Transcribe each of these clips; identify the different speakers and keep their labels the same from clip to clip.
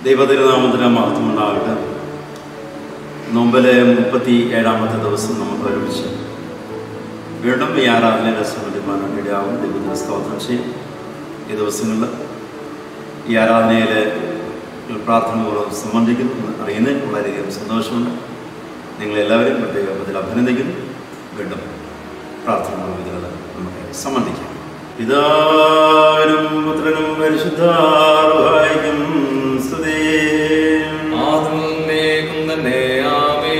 Speaker 1: ദൈവതിരുനാമത്തിന് മഹത്വം ഉണ്ടാകട്ടെ നോമ്പിലെ മുപ്പത്തി ഏഴാമത്തെ ദിവസം നമുക്ക് ഒരുമിച്ച് വീണ്ടും ഈ ആരാധനയുടെ സംബന്ധിപ്പാൻ ഇടയാവും ദൈവത്തിന് സ്തോത്രം ചെയ്യും ഈ ദിവസങ്ങളിൽ ഈ ആരാധനയിൽ പ്രാർത്ഥനപൂർവ്വം സംബന്ധിക്കുന്നു എന്ന് അറിയുന്നതിൽ വളരെയധികം സന്തോഷമുണ്ട് നിങ്ങളെല്ലാവരും പ്രത്യേകം അതിൽ അഭിനന്ദിക്കുന്നു വീണ്ടും പ്രാർത്ഥന ഇതിൽ നമുക്ക് സംബന്ധിക്കാം പിതാവിനും പുത്രനും പരിശുദ്ധാർഹായിക്കും സ്തുതി
Speaker 2: ആദമേക്കും തന്നെ ആമേ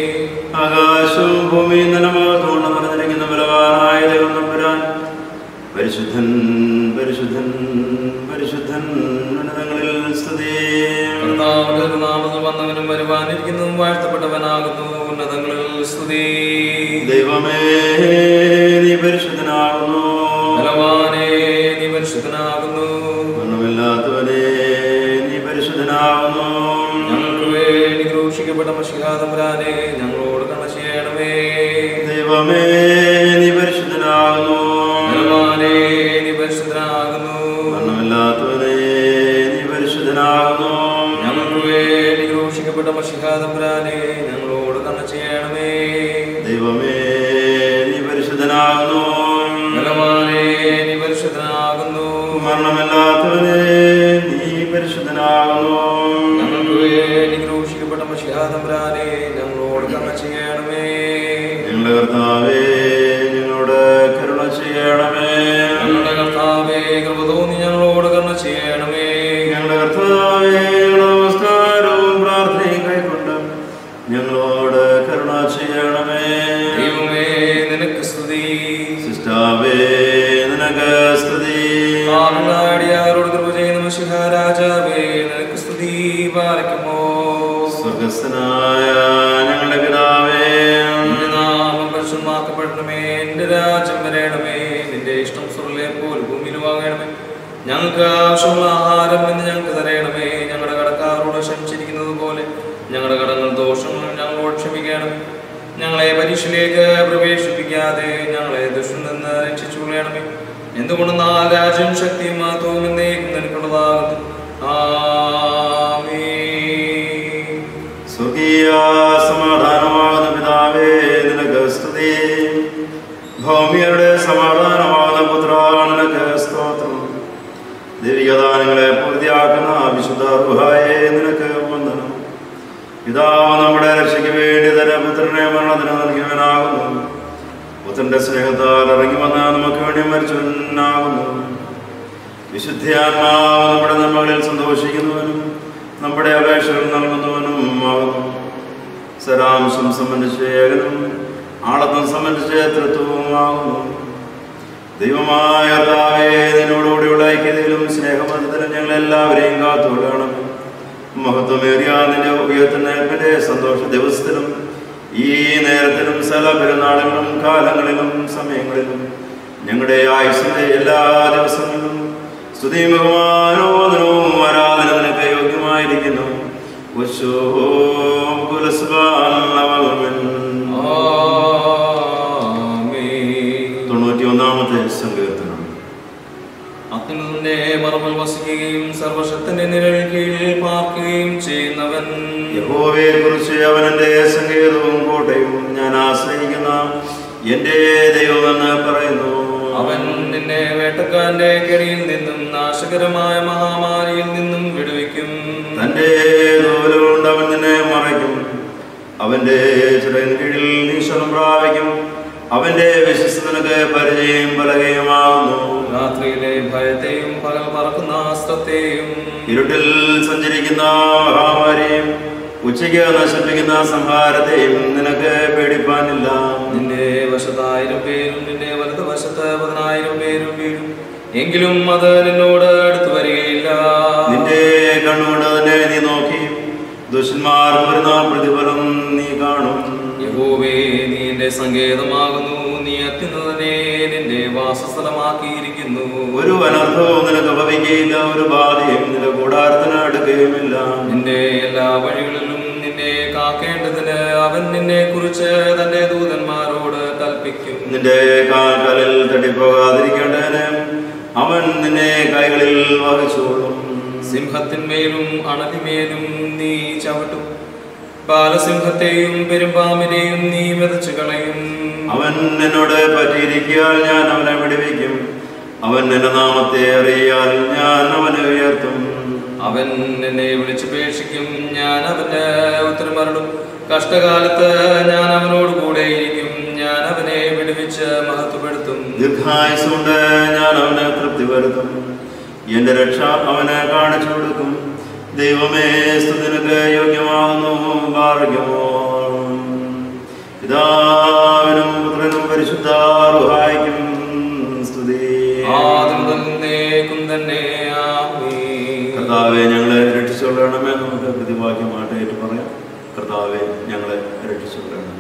Speaker 1: ആകാശവും ഭൂമിയും നനമാതുകൊണ്ട് നിറഞ്ഞിരിക്കുന്ന ബലവാനായ ദൈവം നമ്പുരാൻ പരിശുദ്ധൻ പരിശുദ്ധൻ പരിശുദ്ധൻ ഉന്നതങ്ങളിൽ സ്തുതി
Speaker 2: കർത്താവിന്റെ ഒരു നാമത്തിൽ വന്നവനും വരുവാനിരിക്കുന്നതും വാഴ്ത്തപ്പെട്ടവനാകുന്നു ഉന്നതങ്ങളിൽ സ്തുതി
Speaker 1: ദൈവമേ നീ പരിശുദ്ധനാകുന്നു
Speaker 2: ബലവാനേ നീ പരിശുദ്ധനാകുന്നു
Speaker 1: മരണമില്ലാത്തവനെ നീ പരിശുദ്ധനാകുന്നു
Speaker 2: ഞങ്ങൾക്ക് വേണ്ടി ക്രൂശിക്കപ്പെട്ട മഷിഹാതമ്പുരാനെ ഞങ്ങളോട് കണ ചെയ്യണമേ
Speaker 1: ദൈവമേ നീ പരിശുദ്ധനാകുന്നു
Speaker 2: ബലവാനേ നീ പരിശുദ്ധനാകുന്നു
Speaker 1: മരണമില്ലാത്തവനെ നീ പരിശുദ്ധനാകുന്നു
Speaker 2: ഞങ്ങൾക്ക് വേണ്ടി ക്രൂശിക്കപ്പെട്ട മഷിഹാതമ്പുരാനെ ഞങ്ങളോട് കണ ചെയ്യണമേ
Speaker 1: ദൈവമേ നീ പരിശുദ്ധനാകുന്നു
Speaker 2: ബലവാനേ നീ പരിശുദ്ധനാകുന്നു
Speaker 1: മരണമില്ലാത്തവനെ നീ പരിശുദ്ധനാകുന്നു
Speaker 2: ഞങ്ങൾക്ക് വേണ്ടി ക്രൂശിക്കപ്പെട്ട മഷിഹാതമ്പുരാനെ ഞങ്ങളോട് കരുണ ചെയ്യണമേ
Speaker 1: ഞങ്ങളുടെ കർത്താവേ ഞങ്ങളോട് കരുണ ചെയ്യണമേ
Speaker 2: ഞങ്ങളുടെ കർത്താവേ കൃപ തോന്നി ഞങ്ങളോട് കരുണ ചെയ്യണമേ
Speaker 1: ഞങ്ങളുടെ കർത്താവേ ഞങ്ങളുടെ നമസ്കാരവും പ്രാർത്ഥനയും കൈക്കൊണ്ട് ഞങ്ങളോട് കരുണ ചെയ്യണമേ
Speaker 2: ദൈവമേ നിനക്ക് സ്തുതി
Speaker 1: സിസ്റ്റാവേ നിനക്ക് സ്തുതി
Speaker 2: ആറുനാടിയാരോട് കൃപ ചെയ്യുന്ന മഷിഹാരാജാവേ നിനക്ക് സ്തുതി പാലിക്കുമോ
Speaker 1: സ്വർഗസ്ഥനായ ഞങ്ങളുടെ പിതാവേ
Speaker 2: നിന്റെ നാമം പരിശുദ്ധമാക്കപ്പെടണമേ എന്റെ രാജ്യം വരയണമേ നിന്റെ ഇഷ്ടം സ്വർലെ പോൽ ഭൂമിയിലുമാകണമേ ഞങ്ങൾക്ക് ആവശ്യമുള്ള ആഹാരം എന്ന് ഞങ്ങൾക്ക് തരയണമേ ഞങ്ങളുടെ കടക്കാരോട് ക്ഷമിച്ചിരിക്കുന്നത് പോലെ ഞങ്ങളുടെ കടങ്ങൾ ദോഷങ്ങൾ ഞങ്ങളോട് ക്ഷമിക്കണമേ ഞങ്ങളെ പരീക്ഷയിലേക്ക് പ്രവേശിപ്പിക്കാതെ ഞങ്ങളെ ദുഷ്ടൻ നിന്ന് രക്ഷിച്ചു കൊള്ളണമേ എന്തുകൊണ്ട് നാ രാജ്യം ശക്തിയും മഹത്വവും എന്നേക്കും നിനക്കുള്ളതാകുന്നു ആമേ
Speaker 1: സ്വർഗീയ സമാധാനമാകുന്ന പിതാവേ നിനക്ക് സ്തുതി ഭൗമിയരുടെ സമാധാനമാകുന്ന പുത്ര നിനക്ക് സ്തോത്രം ദൈവികദാനങ്ങളെ പൂർത്തിയാക്കുന്ന വിശുദ്ധ ഗുഹായെ നിനക്ക് വന്ദനം പിതാവ് നമ്മുടെ രക്ഷയ്ക്ക് വേണ്ടി തന്നെ പുത്രനെ മരണത്തിന് നൽകിയവനാകുന്നു പുത്രന്റെ സ്നേഹത്താൽ ഇറങ്ങി വന്ന നമുക്ക് വേണ്ടി മരിച്ചവനാകുന്നു വിശുദ്ധിയാത്മാവ് നമ്മുടെ നന്മകളിൽ സന്തോഷിക്കുന്നവനും നമ്മുടെ അപേക്ഷകൾ നൽകുന്നവനും ആകുന്നു സരാംശം സംബന്ധിച്ച് ഏകനും ആളത്വം സംബന്ധിച്ച് തൃത്വവുമാകുന്നു ദൈവമായ കർത്താവേ നിന്നോടുകൂടിയുള്ള ഐക്യതയിലും സ്നേഹബന്ധത്തിലും ഞങ്ങൾ എല്ലാവരെയും കാത്തുകൊള്ളണം മഹത്വമേറിയ നിന്റെ ഉയർത്തുന്നേൽപ്പിന്റെ സന്തോഷ ദിവസത്തിലും ഈ നേരത്തിലും സ്ഥല പെരുന്നാളുകളും കാലങ്ങളിലും സമയങ്ങളിലും ഞങ്ങളുടെ ആയുസിന്റെ എല്ലാ ദിവസങ്ങളിലും സ്തുതിയും ബഹുമാനോദനവും ആരാധന നിനക്ക് യോഗ്യമായിരിക്കുന്നു ഉശോം കുലസ്വാൻ
Speaker 2: ആമേൻ
Speaker 1: തൊണ്ണൂറ്റി ഒന്നാമത്തെ സങ്കീർത്തനം
Speaker 2: അത്യുന്നതന്റെ മറവിൽ വസിക്കുകയും സർവശക്തന്റെ നിഴൽ കീഴിൽ പാർക്കുകയും ചെയ്യുന്നവൻ
Speaker 1: യഹോവയെ കുറിച്ച് അവൻ എൻ്റെ സങ്കേതവും കോട്ടയും ഞാൻ ആശ്രയിക്കുന്ന എൻ്റെ ദൈവമെന്ന് പറയുന്നു
Speaker 2: അവൻ നിന്നെ വേട്ടക്കാരന്റെ കെണിയിൽ നിന്നും നാശകരമായ മഹാമാരിയിൽ നിന്നും വിടുവിക്കും
Speaker 1: തൻ്റെ ദൂരമുണ്ട് അവൻ നിന്നെ മറയ്ക്കും അവൻ്റെ ചിറകിൻ കീഴിൽ നീശനം പ്രാപിക്കും അവൻ്റെ വിശ്വസനക്ക് പരിചയം പലകയുമാകുന്നു
Speaker 2: രാത്രിയിലെ ഭയത്തെയും പകൽ പറക്കുന്ന അസ്ത്രത്തെയും
Speaker 1: ഇരുട്ടിൽ സഞ്ചരിക്കുന്ന മഹാമാരിയും ഉച്ചയ്ക്ക് നശിപ്പിക്കുന്ന സംഹാരത്തെയും നിനക്ക് പേടിപ്പാനില്ല
Speaker 2: നിന്റെ വശത്തായിരം പേരും നിന്റെ വലത് വശത്ത് പതിനായിരം പേരും വീഴും എങ്കിലും അത് നിന്നോട് അടുത്തു വരികയില്ല
Speaker 1: നിന്റെ കണ്ണുകൊണ്ട് തന്നെ നീ നോക്കി ദുഷ്ടന്മാർ വരുന്ന പ്രതിഫലം നീ കാണും
Speaker 2: യഹോവേ നീ എന്റെ സങ്കേതമാകുന്നു നീ അത്യുന്നതനെ നിന്റെ വാസസ്ഥലമാക്കിയിരിക്കുന്നു
Speaker 1: ഒരു അനർത്ഥവും നിനക്ക് ഭവിക്കുകയില്ല ഒരു ബാധയും നിന്റെ കൂടാരത്തിന് അടുക്കുകയുമില്ല
Speaker 2: നിന്റെ എല്ലാ വഴികളിലും നിന്നെ കാക്കേണ്ടതിന് അവൻ നിന്നെ കുറിച്ച് തന്റെ ദൂതന്മാരോട് കൽപ്പിക്കും
Speaker 1: നിന്റെ കാൽക്കലിൽ തട്ടിപ്പോകാതിരിക്കേണ്ടതിന് അവൻ നിന്നെ കൈകളിൽ വഹിച്ചോളും
Speaker 2: സിംഹത്തിന്മേലും അണലിമേലും നീ ചവിട്ടും ബാലസിംഹത്തെയും പെരുമ്പാമ്പിനെയും നീ മെതച്ചു കളയും
Speaker 1: അവൻ എന്നോട് പറ്റിയിരിക്കാൻ ഞാൻ അവനെ വിടുവിക്കും അവൻ എന്റെ നാമത്തെ അറിയാൽ ഞാൻ അവനെ ഉയർത്തും
Speaker 2: അവൻ എന്നെ വിളിച്ചപേക്ഷിക്കും ഞാൻ അവന് ഉത്തരമരടും കഷ്ടകാലത്ത് ഞാൻ അവനോട് കൂടെ ഇരിക്കും ഞാൻ അവനെ വിടുവിച്ച് മഹത്വപ്പെടുത്തും
Speaker 1: ദീർഘായുസുണ്ട് ഞാൻ അവനെ തൃപ്തി വരുത്തും എന്റെ രക്ഷ അവന് കാണിച്ചു കൊടുക്കും ദൈവമേ സ്തുതിനക്ക് യോഗ്യമാകുന്നു ഭാഗ്യമോ പിതാവിനും പുത്രനും പരിശുദ്ധാറുഹായിക്കും സ്തുതി
Speaker 2: ആദ്യം തന്നേക്കും തന്നെ ആമീൻ.
Speaker 1: കർത്താവെ ഞങ്ങളെ രക്ഷിച്ചുകൊള്ളണമേ നമുക്ക് പ്രതിവാക്യമായിട്ട് ഏറ്റു പറയാം കർത്താവെ ഞങ്ങളെ രക്ഷിച്ചുകൊള്ളണമേ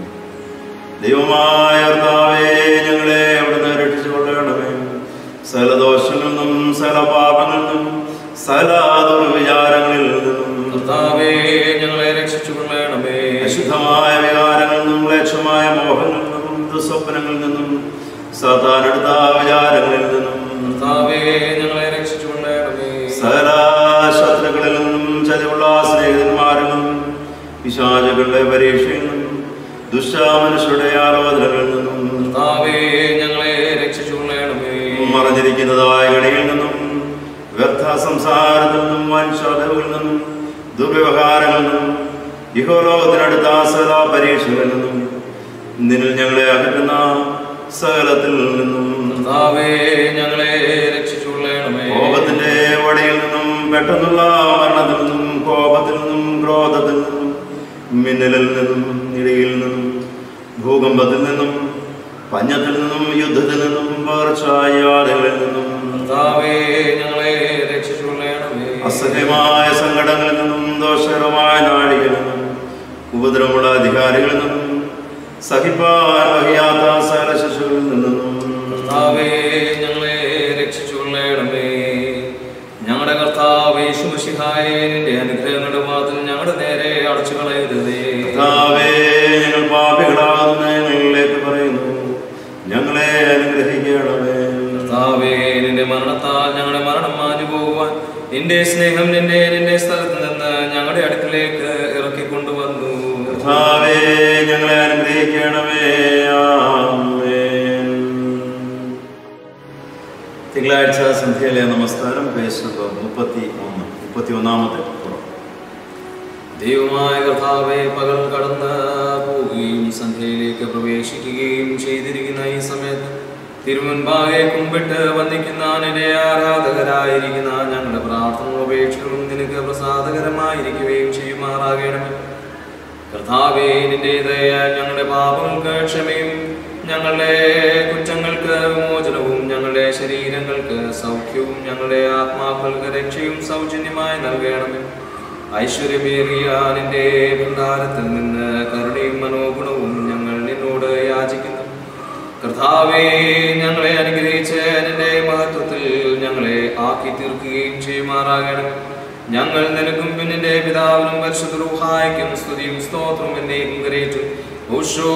Speaker 1: ദൈവമായ കർത്താവെ ഞങ്ങളെ അവിടുന്ന് രക്ഷിച്ചുകൊള്ളണമേ സകല ദോഷങ്ങളിൽ നിന്നും സകല പാപങ്ങളിൽ നിന്നും സകല ദുർവിചാരങ്ങളിൽ നിന്നും
Speaker 2: കർത്താവേ ഞങ്ങളെ രക്ഷിച്ചു കൊള്ളണമേ
Speaker 1: അശുദ്ധമായ വികാരങ്ങളിൽ നിന്നും മ്ലേച്ഛമായ മോഹങ്ങളിൽ നിന്നും ദുസ്വപ്നങ്ങളിൽ നിന്നും സാധാരണ വിചാരങ്ങളിൽ നിന്നും
Speaker 2: കർത്താവേ ഞങ്ങളെ രക്ഷിച്ചു കൊള്ളണമേ
Speaker 1: സകല ശത്രുക്കളിൽ നിന്നും ചതിവുള്ള സ്നേഹിതന്മാരിൽ നിന്നും പിശാചുകളുടെ പരീക്ഷയിൽ നിന്നും ദുഷ്ടാമനുഷ്യരുടെ ആലോചനകളിൽ നിന്നും
Speaker 2: കർത്താവേ ഞങ്ങളെ രക്ഷിച്ചു കൊള്ളണമേ
Speaker 1: മറഞ്ഞിരിക്കുന്നതായ കണിയിൽ നിന്നും വ്യർത്ഥ സംസാരത്തിൽ നിന്നും വൻശാതകളിൽ നിന്നും ദുർവ്യവഹാരങ്ങളിൽ നിന്നും ഇഹോലോകത്തിനടുത്ത സകല പരീക്ഷകളിൽ നിന്നും നിന്നിൽ ഞങ്ങളെ അകറ്റുന്ന സകലത്തിൽ നിന്നും
Speaker 2: കർത്താവേ ഞങ്ങളെ രക്ഷിച്ചു കൊള്ളണമേ
Speaker 1: കോപത്തിന്റെ വടിയിൽ നിന്നും പെട്ടെന്നുള്ള മരണത്തിൽ നിന്നും കോപത്തിൽ നിന്നും ക്രോധത്തിൽ നിന്നും മിന്നലിൽ നിന്നും ഇടിയിൽ നിന്നും ഭൂകമ്പത്തിൽ നിന്നും പഞ്ഞത്തിൽ നിന്നും യുദ്ധത്തിൽ നിന്നും പകർച്ചയാടുകളിൽ നിന്നും
Speaker 2: കർത്താവേ ഞങ്ങളെ രക്ഷിച്ചു കൊള്ളണമേ
Speaker 1: അസഹ്യമായ സങ്കടങ്ങളിൽ നിന്നും ദോഷകരമായ നാഴികളിൽ നിന്നും ഉപദ്രവമുള്ള അധികാരികളിൽ നിന്നും സഹിപ്പാൻ വഹിയാത്ത സകല ശിശുക്കളിൽ നിന്നും
Speaker 2: കർത്താവേ ഞങ്ങളെ രക്ഷിച്ചു കൊള്ളണമേ ഞങ്ങളുടെ കർത്താവ് യേശുമശിഹായെ നിന്റെ അനുഗ്രഹങ്ങളുടെ വാതിൽ ഞങ്ങളുടെ നേരെ അടച്ചു കളയരുതേ
Speaker 1: കർത്താവേ ഞങ്ങൾ പാപികളാകുന്ന ഞങ്ങളിലേക്ക് പറയുന്നു ഞങ്ങളെ അനുഗ്രഹിക്കണമേ
Speaker 2: കർത്താവേ നിന്റെ മരണത്താൽ ഞങ്ങളുടെ മരണം മാഞ്ഞു പോകുവാൻ നിന്റെ സ്നേഹം നിന്റെ നിന്റെ സ്ഥലത്ത് നിന്ന് ഞങ്ങളുടെ അടുക്കിലേക്ക് ഇറക്കിക്കൊണ്ടുവന്നു
Speaker 1: കർത്താവേ ഞങ്ങളെ അനുഗ്രഹിക്കണമേ ആമേൻ തിങ്കളാഴ്ച സന്ധ്യയിലെ നമസ്കാരം പേജ് നമ്പർ മുപ്പത്തി ഒന്ന് മുപ്പത്തി ഒന്നാമത്തെ പുറം
Speaker 2: ദൈവമായ കർത്താവെ പകൽ കടന്ന് പോവുകയും സന്ധ്യയിലേക്ക് പ്രവേശിക്കുകയും ചെയ്തിരിക്കുന്ന ഈ സമയത്ത് തിരുമുൻപാകെ കുമ്പിട്ട് വന്ദിക്കുന്ന നിന്റെ ആരാധകരായിരിക്കുന്ന ഞങ്ങളുടെ പ്രാർത്ഥനകളും അപേക്ഷകളും നിനക്ക് പ്രസാദകരമായിരിക്കുകയും ചെയ്യുമാറാകണമേ കർത്താവേ നിന്റെ ദയ ഞങ്ങളുടെ പാപങ്ങൾക്ക് ക്ഷമയും ഞങ്ങളുടെ കുറ്റങ്ങൾക്ക് വിമോചനവും ഞങ്ങളുടെ ശരീരങ്ങൾക്ക് സൗഖ്യവും ഞങ്ങളുടെ ആത്മാക്കൾക്ക് രക്ഷയും സൗജന്യമായി നൽകണമേ ഐശ്വര്യമേറിയ നിന്റെ ഭണ്ഡാരത്തിൽ നിന്ന് കരുണയും മനോഗുണവും ഞങ്ങൾ നിന്നോട് യാചിക്കുന്നു കർത്താവേ ഞങ്ങളെ അനുഗ്രഹിച്ച് നിന്റെ മഹത്വത്തിൽ ഞങ്ങളെ ആക്കി തീർക്കുകയും ചെയ്യുമാറാകണം ഞങ്ങൾ നിനക്കും നിന്റെ പിതാവിനും പരിശുദ്ധ റൂഹായിക്കും സ്തുതിയും സ്തോത്രവും എന്നേക്കും കരയേറ്റും ഉഷോ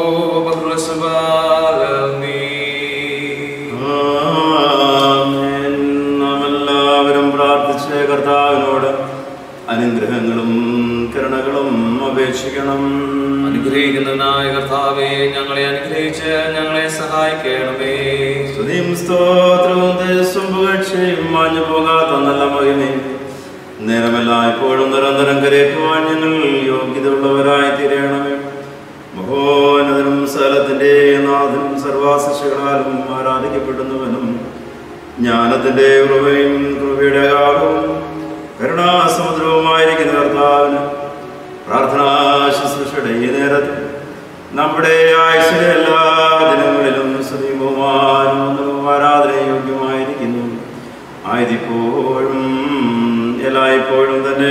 Speaker 1: ആമേൻ. നാം എല്ലാവരും പ്രാർത്ഥിച്ച് കർത്താവിനോട് അനുഗ്രഹങ്ങളും കരുണകളും അപേക്ഷിക്കണം
Speaker 2: അനുഗ്രഹിക്കുന്നതിനായ കർത്താവേ ഞങ്ങളെ അനുഗ്രഹിച്ച് ഞങ്ങളെ സഹായിക്കണമേ
Speaker 1: സ്തുതിയും സ്തോത്രവും ദേശവും പുകഴ്ചയും മാഞ്ഞു പോകാത്ത നല്ല മഹിമയും നേരമെല്ലാം ഇപ്പോഴും നിരന്തരം കരയേറ്റുവാൻ ഞങ്ങൾ യോഗ്യതയുള്ളവരായി തീരണമേ മഹോന്നതനും സ്ഥലത്തിന്റെ നാഥനും സർവാശിഷകളാലും ആരാധിക്കപ്പെടുന്നവനും ജ്ഞാനത്തിന്റെ കൃപയും കൃപയുടെ കാലവും കരുണാസമുദ്രവുമായിരിക്കുന്ന കർത്താവിന് പ്രാർത്ഥനാ ശുശ്രൂഷയുടെ ഈ നേരത്ത് നമ്മുടെ ആയുഷിലെ എല്ലാ ദിനങ്ങളിലും ശ്രീബഹുമാനവും ആരാധന യോഗ്യമായിരിക്കുന്നു ആയതിപ്പോഴും എല്ലായ്പ്പോഴും തന്നെ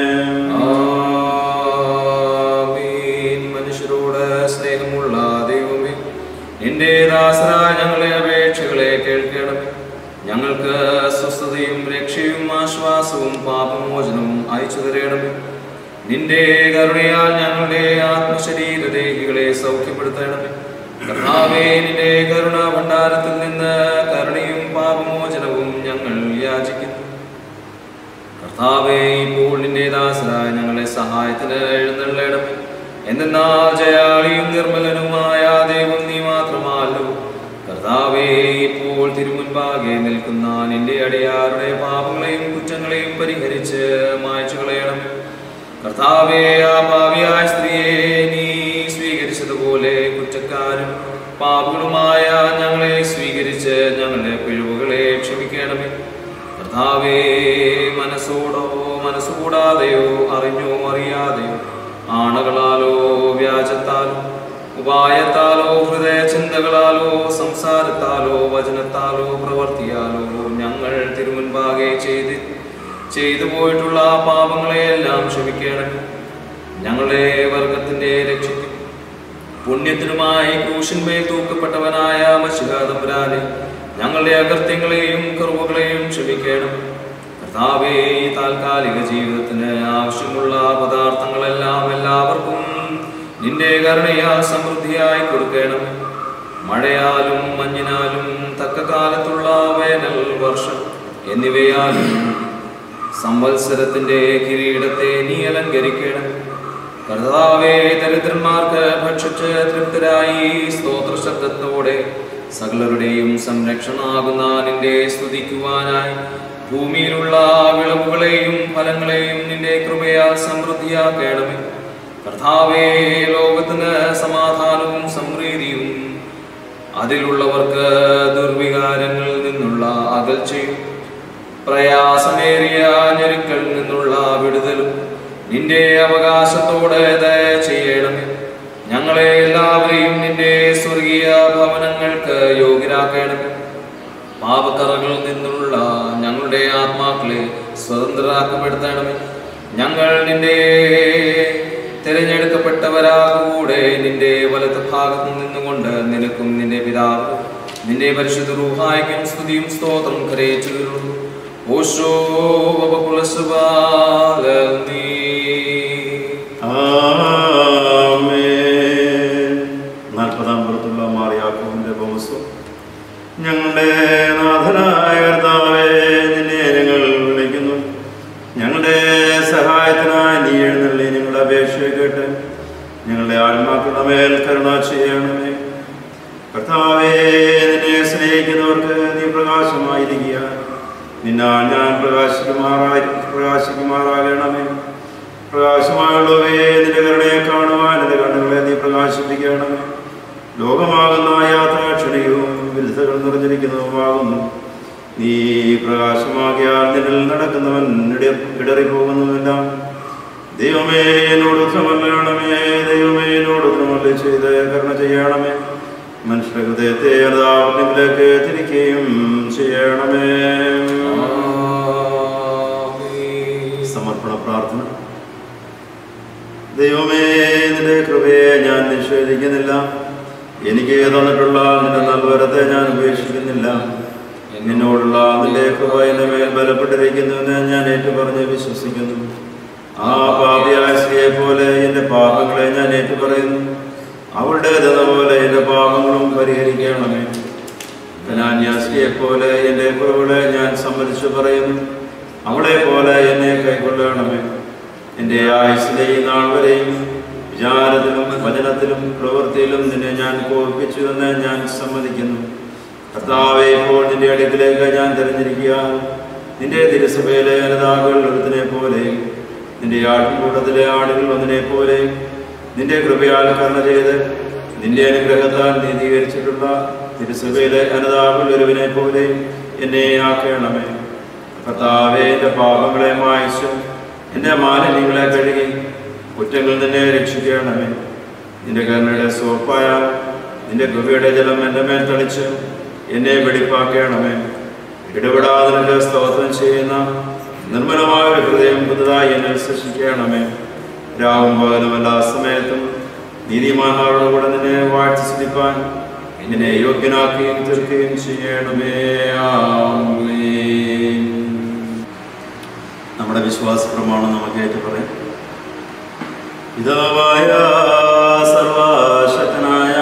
Speaker 2: ആമീൻ. മനുഷ്യരോട് സ്നേഹമുള്ള ദൈവമേ നിന്റെ ദാസരായ ഞങ്ങളെ അപേക്ഷകളെ കേൾക്കണമേ ഞങ്ങൾക്ക് സ്വസ്ഥതയും രക്ഷയും ആശ്വാസവും പാപമോചനവും അയച്ചു തരണമേ നിന്റെ കരുണയാൽ ഞങ്ങളുടെ ആത്മശരീരദേഹികളെ സൗഖ്യപ്പെടുത്തണമേ കർത്താവേ നിന്റെ കരുണ ഭണ്ഡാരത്തിൽ നിന്ന് കരുണയും പാപമോചനവും ഞങ്ങൾ യാചിക്കുന്നു കർത്താവേ ഇപ്പോൾ നിന്റെ ദാസരായ ഞങ്ങളെ സഹായത്തിന് എഴുന്നള്ളയിടമേ എന്തെന്നാൽ ജയാളിയും നിർമ്മലനുമായ ദൈവം നീ മാത്രമല്ലോ കർത്താവേ ഇപ്പോൾ തിരുമുൻപാകെ നിൽക്കുന്ന നിന്റെ അടിയാരുടെ പാപങ്ങളെയും കുറ്റങ്ങളെയും പരിഹരിച്ച് മായ്ച്ചു കളയണമേ കർത്താവേ ആ പാവിയായ സ്ത്രീയെ നീ സ്വീകരിച്ചതുപോലെ കുറ്റക്കാരും പാപങ്ങളുമായ ഞങ്ങളെ സ്വീകരിച്ച് ഞങ്ങളുടെ പിഴവുകളെ ക്ഷമിക്കണമേ കർത്താവേ മനസ്സോടോ മനസ്സുകൂടാതെയോ അറിഞ്ഞോ അറിയാതെയോ ആണകളാലോ വ്യാജത്താലോ ഉപായത്താലോ ഹൃദയ ചിന്തകളാലോ സംസാരത്താലോ വചനത്താലോ പ്രവർത്തിയാലോ ഞങ്ങൾ തിരുമുൻപാകെ ചെയ്ത് ചെയ്തു പോയിട്ടുള്ള പാപങ്ങളെയെല്ലാം ക്ഷമിക്കണം ഞങ്ങളുടെ വർഗത്തിന്റെ രക്ഷയ്ക്കും പുണ്യത്തിനുമായി ക്രൂശന്മേൽ തൂക്കപ്പെട്ടവനായ മഷികാതമ്പുരാനെ ഞങ്ങളുടെ അകൃത്യങ്ങളെയും കുറവുകളെയും ക്ഷമിക്കണം കർത്താവേ ഈ താൽക്കാലിക ജീവിതത്തിന് ആവശ്യമുള്ള പദാർത്ഥങ്ങളെല്ലാം എല്ലാവർക്കും നിന്റെ കരുണയാൽ സമൃദ്ധിയായി കൊടുക്കണം മഴയാലും മഞ്ഞിനാലും തക്ക കാലത്തുള്ള വേനൽ വർഷം എന്നിവയാലും സംവത്സരത്തിന്റെ കിരീടത്തെ നീ അലങ്കരിക്കണം കർത്താവേ ദരിദ്രന്മാർക്ക് ഭക്ഷിച്ച് തൃപ്തരായി സ്തോത്ര ശബ്ദത്തോടെ സകലരുടെയും സംരക്ഷണമാകുന്ന നിന്റെ സ്തുതിക്കുവാനായി ഭൂമിയിലുള്ള വിളവുകളെയും ഫലങ്ങളെയും നിന്റെ കൃപയാൽ സമൃദ്ധിയാക്കണമേ കർത്താവേ ലോകത്തിന് സമാധാനവും സമൃദ്ധിയും അതിലുള്ളവർക്ക് ദുർവികാരങ്ങളിൽ നിന്നുള്ള അകൽച്ചയും പ്രയാസമേറിയ ഞെരുക്കളിൽ നിന്നുള്ള വിടുതലും നിന്റെ അവകാശത്തോടെ ദയ ചെയ്യണമേ ഞങ്ങളെ എല്ലാവരെയും നിന്റെ സ്വർഗീയ ഭവനങ്ങൾക്ക് യോഗ്യരാക്കണമേ പാപക്കറകളിൽ നിന്നുള്ള ഞങ്ങളുടെ ആത്മാക്കളെ സ്വതന്ത്രരാക്കപ്പെടുത്തണമേ ഞങ്ങൾ നിന്റെ തിരഞ്ഞെടുക്കപ്പെട്ടവരാകൂടെ നിന്റെ വലത്ത് ഭാഗത്ത് നിന്നുകൊണ്ട് നിനക്കും നിന്റെ പിതാവ് നിന്റെ പരിശുദ്ധ റൂഹായ്ക്കും സ്തുതിയും സ്തോത്രം കരയിച്ചു ഓശോ നീ
Speaker 1: ആമേൻ. നാൽപ്പതാം പുറത്തുള്ള മാറിയാക്കുവിന്റെ ബോസ് ഞങ്ങളുടെ നാഥനായ കർത്താവേ നിന്നെ ഞങ്ങൾ വിളിക്കുന്നു ഞങ്ങളുടെ സഹായത്തിനായി നീ എഴുന്നള്ളി ഞങ്ങളുടെ അപേക്ഷയെ കേട്ട് ഞങ്ങളുടെ ആത്മാക്കളുടെ മേൽ കരുണ ചെയ്യണമേ കർത്താവേ നിന്നെ സ്നേഹിക്കുന്നവർക്ക് നീ പ്രകാശമായിരിക്കുക നിന്നാൽ ഞാൻ പ്രകാശിക്കുമാറായി പ്രകാശിക്കുമാറാകണമേ പ്രകാശമായുള്ളവേ നിന്റെ കരുണയെ കാണുവാൻ എന്റെ കണ്ണുകളെ നീ പ്രകാശിപ്പിക്കണമേ ലോകമാകുന്ന യാത്ര ക്ഷണികവും വിരുദ്ധകൾ നിറഞ്ഞിരിക്കുന്നതുമാകുന്നു നീ പ്രകാശമാകിയാൽ നിന്നിൽ നടക്കുന്നവൻ ഇട- ഇടറിപ്പോകുന്നതെല്ലാം ദൈവമേ എന്നോട് ഉത്തമല്ലണമേ ദൈവമേ എന്നോട് ഉത്തമല്ല ചെയ്ത് കരുണ ചെയ്യണമേ മനുഷ്യ ഹൃദയത്തെ യഥാർത്ഥത്തിലേക്ക് തിരിക്കുകയും ചെയ്യണമേ സമർപ്പണ പ്രാർത്ഥന ദൈവമേ നിന്റെ കൃപയെ ഞാൻ നിഷേധിക്കുന്നില്ല എനിക്ക് തന്നിട്ടുള്ള നിന്റെ നൽവരത്തെ ഞാൻ ഉപേക്ഷിക്കുന്നില്ല നിന്നോടുള്ള നിന്റെ കൃപ എന്റെ മേൽ ബലപ്പെട്ടിരിക്കുന്നുവെന്ന് ഞാൻ ഏറ്റുപറഞ്ഞ് വിശ്വസിക്കുന്നു ആ പാപിയായ സ്ത്രീയെ പോലെ എന്റെ പാപങ്ങളെ ഞാൻ ഏറ്റുപറയുന്നു അവളുടെ പോലെ എന്റെ പാപങ്ങളും പരിഹരിക്കണമേ ധനാന്യാസിയെ പോലെ എന്റെ കുറവുകളെ ഞാൻ സമ്മതിച്ചു പറയുന്നു അവളെ പോലെ എന്നെ കൈക്കൊള്ളണമേ എൻ്റെ ആയുസിലെ ഈ നാൾ വരെയും വിചാരത്തിലും വചനത്തിലും പ്രവൃത്തിയിലും നിന്നെ ഞാൻ കോപിപ്പിച്ചു എന്ന് ഞാൻ സമ്മതിക്കുന്നു കർത്താവെ ഇപ്പോൾ നിന്റെ അടുക്കിലേക്ക് ഞാൻ തിരഞ്ഞിരിക്കുക നിന്റെ തിരുസഭയിലെ നേതാക്കൾ ഒരുത്തിനെ പോലെ നിന്റെ ആട്ടിൻകൂട്ടത്തിലെ ആടുകൾ ഒന്നിനെ പോലെ നിന്റെ കൃപയാൽ കരുണ ചെയ്ത് നിന്റെ അനുഗ്രഹത്താൽ നീതീകരിച്ചിട്ടുള്ള തിരുസഭയിലെ അനതാവിൽ ഒരുവിനെ പോലെ എന്നെ ആക്കണമേ കർത്താവേ എൻ്റെ പാപങ്ങളെ മായച്ചു എൻ്റെ മാലിന്യങ്ങളെ കഴുകി കുറ്റങ്ങളിൽ നിന്നെ രക്ഷിക്കണമേ നിന്റെ കരുണയുടെ സോപ്പായ നിന്റെ കൃപയുടെ ജലം എൻ്റെ മേൽ തളിച്ച് എന്നെ വെടിപ്പാക്കണമേ ഇടപെടാതെ നിന്റെ സ്തോത്രം ചെയ്യുന്ന നിർമ്മലമായ ഒരു ഹൃദയം പുതുതായി എന്നെ സൃഷ്ടിക്കണമേ രാവും പകലും എല്ലാ സമയത്തും നീതിമാന്മാരുടെ കൂടെ നിന്നെ വാഴ്ച സ്തുതിപ്പാൻ എന്നെ യോഗ്യനാക്കുകയും തീർക്കുകയും ചെയ്യണമേ ആമേൻ. നമ്മുടെ വിശ്വാസ പ്രമാണം നമുക്ക് ഏറ്റു പറയാം പിതാവായ സർവശക്തനായ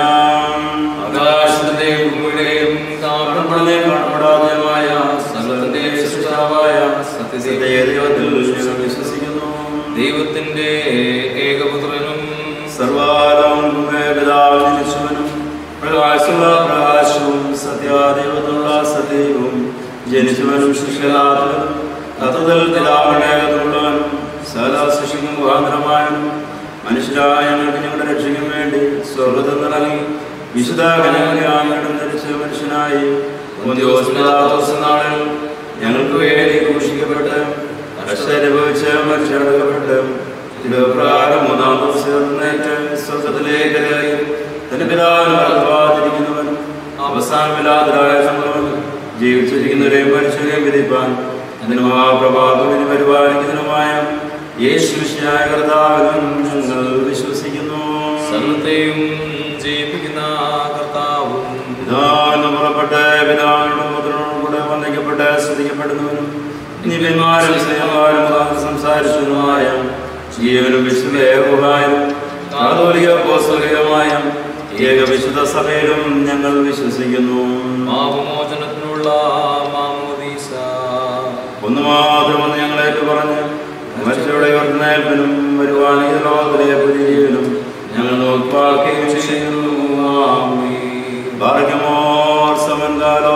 Speaker 2: ആകാശത്തിന്റെയും ഭൂമിയുടെയും കാണപ്പെടുന്നതിനെ കാണപ്പെടാതെയുമായ സകലത്തിന്റെയും സൃഷ്ടാവായ സത്യ
Speaker 1: സത്യദൈവത്തിൽ ഞങ്ങൾ വിശ്വസിക്കുന്നു
Speaker 2: ദൈവത്തിന്റെ ഏകപുത്രനും
Speaker 1: സർവാലോകമേ പിതാവിന് ജനിച്ചവനും പ്രകാശമുള്ള പ്രകാശവും സത്യാദൈവത്തുള്ള സത്യവും ജനിച്ചവനും ശിഷ്യലാത്തവനും തത്വത്തിൽ പിതാവിനേകത്തുള്ളവനും സകല സൃഷ്ടിക്കും മുഖാന്തരമായവനും മനുഷ്യരായ ഞങ്ങൾക്ക് ഞങ്ങളുടെ രക്ഷയ്ക്കും വേണ്ടി സ്വർഗത്തിൽ നിറങ്ങി വിശുദ്ധ കനകരാമേടം ധരിച്ച മനുഷ്യനായി ഒന്നിയോസ്പിതാദോസ് നാളിൽ ഞങ്ങൾക്ക് വേണ്ടി ക്രൂശിക്കപ്പെട്ട് കഷ്ടനുഭവിച്ച് മരിച്ചടക്കപ്പെട്ട് തിരുപ്രകാരം മൂന്നാം ദിവസം എഴുന്നേറ്റ് സ്വർഗത്തിലേക്ക് കയറി തന്റെ പിതാവിന് ഭഗവാതിരിക്കുന്നവൻ അവസാനമില്ലാത്തതായ സംഭവം ജീവിച്ചിരിക്കുന്നവരെയും മനുഷ്യരെയും വിധിപ്പാൻ അതിന് മഹാപ്രഭാതത്തിന് പരിപാലിക്കുന്നതിനുമായ യേശു വിശയായ കർത്താവിനും ഞങ്ങൾ വിശ്വസിക്കുന്നു
Speaker 2: സർവത്തെയും ജയിപ്പിക്കുന്ന കർത്താവും
Speaker 1: പിതാവിന് പുറപ്പെട്ട് പിതാവിനോടും പുത്രനോടും കൂടെ വന്ദിക്കപ്പെട്ട് സ്തുതിക്കപ്പെടുന്നവനും നിബിന്മാരും സ്നേഹമാരും സംസാരിച്ചതുമായ ജീവനും വിശുദ്ധേകുഹായും കാതോലിക പോസ്തലികമായ ഏക വിശുദ്ധ സഭയിലും ഞങ്ങൾ വിശ്വസിക്കുന്നു
Speaker 2: പാപമോചനത്തിനുള്ള മാമോദീസ
Speaker 1: ഒന്ന് മാത്രമെന്ന് ഞങ്ങളേക്ക് പറഞ്ഞ് മനുഷ്യരുടെ വർദ്ധനേൽപ്പിനും വരുവാനിക ലോകത്തിലെ പുതിയ ജീവനും ഞങ്ങൾ നോക്കിപ്പാക്കുകയും ചെയ്യുന്നു ആമീൻ. ഭാഗ്യമോർ സമൻകാലോ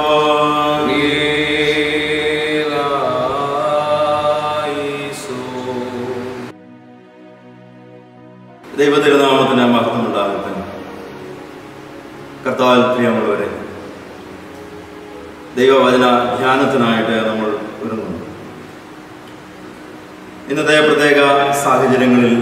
Speaker 1: ദൈവതിരുനാമത്തിന് മഹത്വം ഉണ്ടാകട്ടെ കർത്താവിൽ പ്രിയമുള്ളവരെ ദൈവവചന ധ്യാനത്തിനായിട്ട് നമ്മൾ ഒരുങ്ങുന്നു ഇന്നത്തെ പ്രത്യേക സാഹചര്യങ്ങളിൽ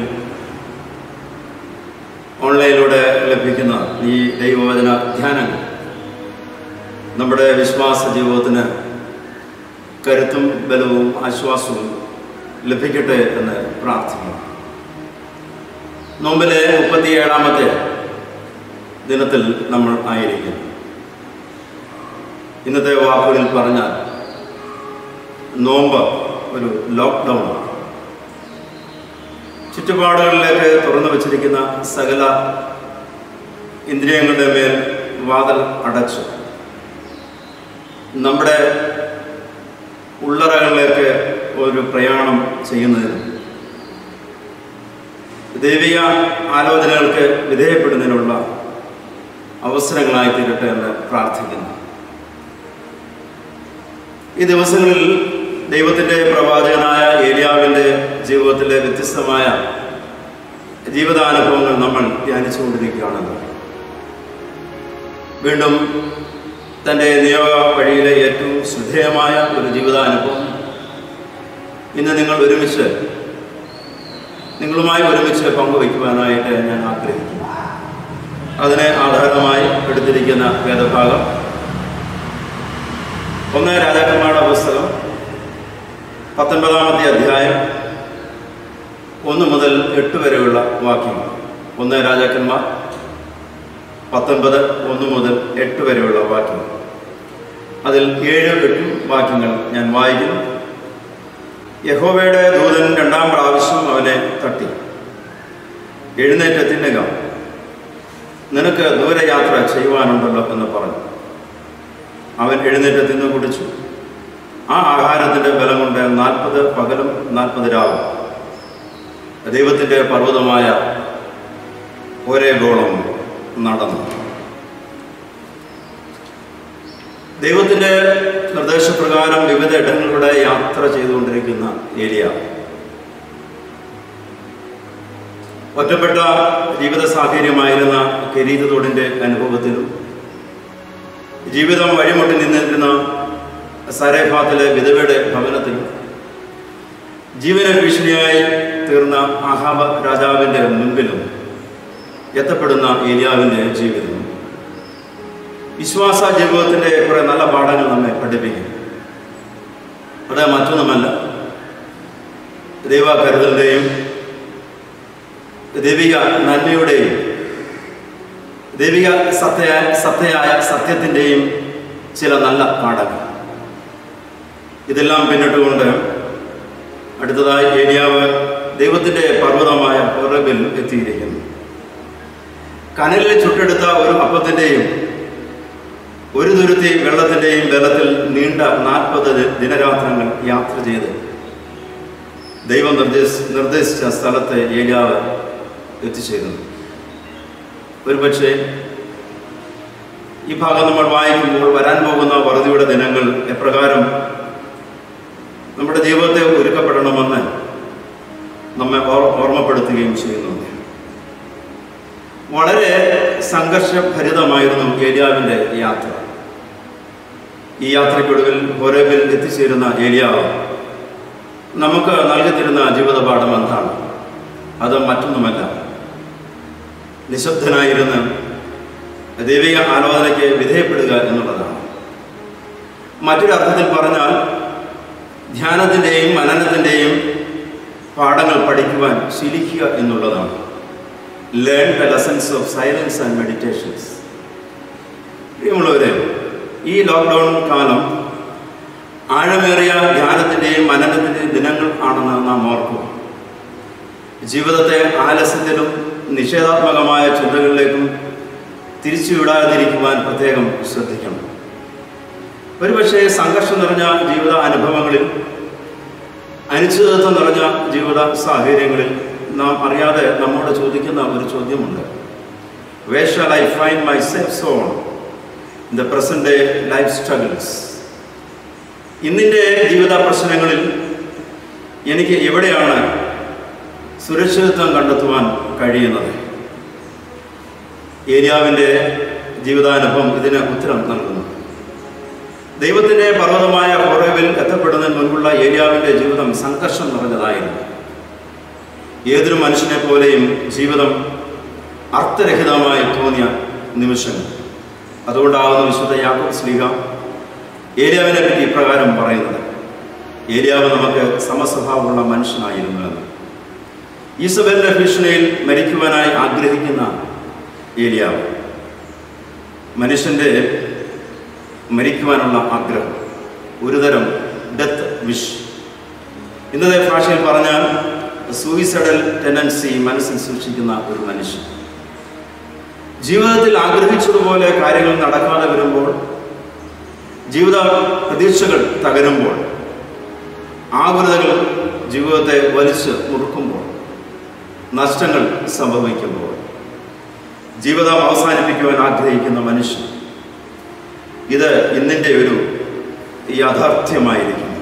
Speaker 1: ഓൺലൈനിലൂടെ ലഭിക്കുന്ന ഈ ദൈവവചന ധ്യാനങ്ങൾ നമ്മുടെ വിശ്വാസ ജീവിതത്തിന് കരുത്തും ബലവും ആശ്വാസവും ലഭിക്കട്ടെ എന്ന് പ്രാർത്ഥിക്കുന്നു നോമ്പിലെ മുപ്പത്തിയേഴാമത്തെ ദിനത്തിൽ നമ്മൾ ആയിരിക്കുന്നു ഇന്നത്തെ വാക്കുകളിൽ പറഞ്ഞാൽ നോമ്പ് ഒരു ലോക്ക്ഡൗൺ ആണ് ചുറ്റുപാടുകളിലേക്ക് തുറന്നു വച്ചിരിക്കുന്ന സകല ഇന്ദ്രിയങ്ങളുടെ മേൽ വാതിൽ അടച്ചു നമ്മുടെ ഉള്ളറകളിലേക്ക് ഒരു പ്രയാണം ചെയ്യുന്നതിനും ദൈവിക ആലോചനകൾക്ക് വിധേയപ്പെടുന്നതിനുള്ള അവസരങ്ങളായി തീരട്ടെ എന്ന് പ്രാർത്ഥിക്കുന്നു ഈ ദിവസങ്ങളിൽ ദൈവത്തിൻ്റെ പ്രവാചകനായ ഏലിയാവിൻ്റെ ജീവിതത്തിലെ വ്യത്യസ്തമായ ജീവിതാനുഭവങ്ങൾ നമ്മൾ ധ്യാനിച്ചുകൊണ്ടിരിക്കുകയാണല്ലോ വീണ്ടും തൻ്റെ നിയോഗ വഴിയിലെ ഏറ്റവും ശ്രദ്ധേയമായ ഒരു ജീവിതാനുഭവം ഇന്ന് നിങ്ങൾ ഒരുമിച്ച് നിങ്ങളുമായി ഒരുമിച്ച് പങ്കുവയ്ക്കുവാനായിട്ട് ഞാൻ ആഗ്രഹിക്കുന്നു അതിനെ ആധാരമായി എടുത്തിരിക്കുന്ന വേദഭാഗം ഒന്ന് രാജാക്കന്മാരുടെ പുസ്തകം പത്തൊൻപതാമത്തെ അധ്യായം ഒന്ന് മുതൽ എട്ട് വരെയുള്ള വാക്യങ്ങൾ ഒന്ന് രാജാക്കന്മാർ പത്തൊൻപത് ഒന്ന് മുതൽ എട്ട് വരെയുള്ള വാക്യങ്ങൾ അതിൽ ഏഴ് എട്ടും വാക്യങ്ങൾ ഞാൻ വായിക്കുന്നു യഹോവയുടെ ദൂതൻ രണ്ടാം പ്രാവശ്യം അവനെ തട്ടി എഴുന്നേറ്റ് തിന്നുക നിനക്ക് ദൂരയാത്ര ചെയ്യുവാനുണ്ടല്ലോ എന്ന് പറഞ്ഞു അവൻ എഴുന്നേറ്റ് തിന്നു കുടിച്ചു ആ ആഹാരത്തിൻ്റെ ബലം കൊണ്ട് നാൽപ്പത് പകലും നാൽപ്പത് രാവും ദൈവത്തിൻ്റെ പർവ്വതമായ ഒരേ ഗോളം നടന്നു ദൈവത്തിൻ്റെ നിർദ്ദേശപ്രകാരം വിവിധ ഇടങ്ങളിലൂടെ യാത്ര ചെയ്തുകൊണ്ടിരിക്കുന്ന ഏരിയ ഒറ്റപ്പെട്ട ജീവിത സാഹചര്യമായിരുന്ന കെരീതത്തോടിൻ്റെ അനുഭവത്തിലും ജീവിതം വഴിമുട്ടി നിന്നിരുന്ന സരേഫാത്തിലെ വിധവയുടെ ഭവനത്തിലും ജീവന ഭീഷണിയായി തീർന്ന ആഹാബ രാജാവിൻ്റെ മുൻപിലും എത്തപ്പെടുന്ന ഏലിയാവിൻ്റെ ജീവിതം വിശ്വാസ ജീവിതത്തിൻ്റെ കുറേ നല്ല പാഠങ്ങൾ നമ്മെ പഠിപ്പിക്കും അത് മറ്റൊന്നുമല്ല ദൈവ കരുതലിൻ്റെയും ദൈവിക നന്മയുടെയും ദൈവിക സത്യ സത്യയായ സത്യത്തിൻ്റെയും ചില നല്ല പാഠങ്ങൾ ഇതെല്ലാം പിന്നിട്ടുകൊണ്ട് അടുത്തതായി ഏരിയാവ് ദൈവത്തിൻ്റെ പർവ്വതമായ പുറകിൽ എത്തിയിരിക്കുന്നു കനലിൽ ചുട്ടെടുത്ത ഒരു അപ്പത്തിൻ്റെയും ഒരു തുരുത്തി വെള്ളത്തിൻ്റെയും ബലത്തിൽ നീണ്ട നാൽപ്പത് ദിനരാത്രങ്ങൾ യാത്ര ചെയ്ത് ദൈവം നിർദ്ദേശ നിർദ്ദേശിച്ച സ്ഥലത്ത് ഏലിയാവ് എത്തിച്ചേരുന്നു ഒരുപക്ഷെ ഈ ഭാഗം നമ്മൾ വായിക്കുമ്പോൾ വരാൻ പോകുന്ന വറുതിയുടെ ദിനങ്ങൾ എപ്രകാരം നമ്മുടെ ജീവിതത്തെ ഒരുക്കപ്പെടണമെന്ന് നമ്മെ ഓർ- ഓർമ്മപ്പെടുത്തുകയും ചെയ്യുന്നു വളരെ സംഘർഷഭരിതമായിരുന്നു ഏലിയാവിൻ്റെ യാത്ര ഈ യാത്രയ്ക്കൊടുവിൽ ഹോരേബിൽ എത്തിച്ചേരുന്ന ഏലിയാവ് നമുക്ക് നൽകിത്തരുന്ന ജീവിതപാഠം എന്താണ് അത് മറ്റൊന്നുമല്ല നിശബ്ദനായിരുന്ന് ദൈവിക ആലോചനയ്ക്ക് വിധേയപ്പെടുക എന്നുള്ളതാണ് മറ്റൊരർത്ഥത്തിൽ പറഞ്ഞാൽ ധ്യാനത്തിൻ്റെയും മനനത്തിൻ്റെയും പാഠങ്ങൾ പഠിക്കുവാൻ ശീലിക്കുക എന്നുള്ളതാണ് learn the lessons of silence and meditations പ്രിയമുള്ളവരെ ഈ ലോക്ക്ഡൗൺ കാലം ആഴമേറിയ ധ്യാനത്തിൻ്റെയും മനനത്തിൻ്റെയും ദിനങ്ങൾ ആണെന്ന് നാം ഓർക്കുക ജീവിതത്തെ ആലസ്യത്തിലും നിഷേധാത്മകമായ ചിന്തകളിലേക്കും തിരിച്ചുവിടാതിരിക്കുവാൻ പ്രത്യേകം ശ്രദ്ധിക്കണം ഒരുപക്ഷെ സംഘർഷം നിറഞ്ഞ ജീവിത അനുഭവങ്ങളിൽ അനിശ്ചിതത്വം നിറഞ്ഞ ജീവിത സാഹചര്യങ്ങളിൽ നാം അറിയാതെ നമ്മോട് ചോദിക്കുന്ന ഒരു ചോദ്യമുണ്ട് where shall I find myself zone in the present day life struggles ഇന്നിൻ്റെ ജീവിത പ്രശ്നങ്ങളിൽ എനിക്ക് എവിടെയാണ് സുരക്ഷിതത്വം കണ്ടെത്തുവാൻ കഴിയുന്നത് ഏരിയാവിൻ്റെ ജീവിതാനുഭവം ഇതിന് ഉത്തരം നൽകുന്നു ദൈവത്തിൻ്റെ പർവ്വതമായ ഹോറേബിൽ എത്തപ്പെടുന്നതിന് മുൻപുള്ള ഏരിയാവിൻ്റെ ജീവിതം സംഘർഷം നിറഞ്ഞതായിരുന്നു ഏതൊരു മനുഷ്യനെ പോലെയും ജീവിതം അർത്ഥരഹിതമായി തോന്നിയ നിമിഷങ്ങൾ അതുകൊണ്ടാവുന്ന വിശുദ്ധ യാക്കോബ് സ്ലീഹ ഏലിയാവിനെ പറ്റി ഇപ്രകാരം പറയുന്നത് ഏലിയാവ് നമുക്ക് സമസ്വഭാവമുള്ള മനുഷ്യനായിരുന്നു എന്ന് ഈസബലിന്റെ ഭീഷണിയിൽ മരിക്കുവാനായി ആഗ്രഹിക്കുന്ന ഏലിയാവ് മനുഷ്യന്റെ മരിക്കുവാനുള്ള ആഗ്രഹം ഒരുതരം ഡെത്ത് വിഷ് ഇന്നത്തെ ഭാഷയിൽ പറഞ്ഞാൽ സൂയിസൈഡൽ ടെൻഡൻസി മനസ്സിൽ സൂക്ഷിക്കുന്ന ഒരു മനുഷ്യൻ ജീവിതത്തിൽ ആഗ്രഹിച്ചതുപോലെ കാര്യങ്ങൾ നടക്കാതെ വരുമ്പോൾ ജീവിത പ്രതീക്ഷകൾ തകരുമ്പോൾ ആകുലതകൾ ജീവിതത്തെ വലിച്ച് മുറുക്കുമ്പോൾ നഷ്ടങ്ങൾ സംഭവിക്കുമ്പോൾ ജീവിതം അവസാനിപ്പിക്കുവാൻ ആഗ്രഹിക്കുന്ന മനുഷ്യൻ ഇത് ഇന്നിൻ്റെ ഒരു യാഥാർത്ഥ്യമായിരിക്കുന്നു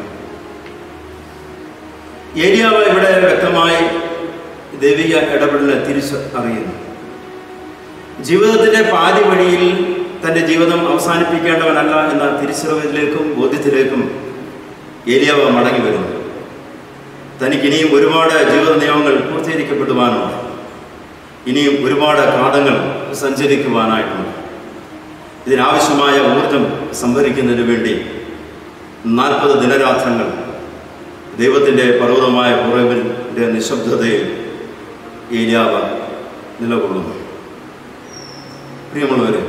Speaker 1: ഏരിയാവ് ഇവിടെ വ്യക്തമായി ദൈവിക ഇടപെടലിനെ തിരിച്ച് അറിയുന്നു ജീവിതത്തിൻ്റെ പാതി വഴിയിൽ തൻ്റെ ജീവിതം അവസാനിപ്പിക്കേണ്ടവനല്ല എന്ന തിരിച്ചറിവിലേക്കും ബോധ്യത്തിലേക്കും ഏലിയാവ് മടങ്ങി വരുന്നു തനിക്ക് ഇനിയും ഒരുപാട് ജീവിത നിയമങ്ങൾ പൂർത്തീകരിക്കപ്പെടുവാനുണ്ട് ഇനിയും ഒരുപാട് കാതങ്ങൾ സഞ്ചരിക്കുവാനായിട്ടുണ്ട് ഇതിനാവശ്യമായ ഊർജം സംഭരിക്കുന്നതിന് വേണ്ടി നാൽപ്പത് ദിനരാത്രങ്ങൾ ദൈവത്തിൻ്റെ പർവ്വതമായ പുറവിൻ്റെ നിശബ്ദതയിൽ ഏലിയാവ് നിലകൊള്ളുന്നു പ്രിയമുള്ളവരെ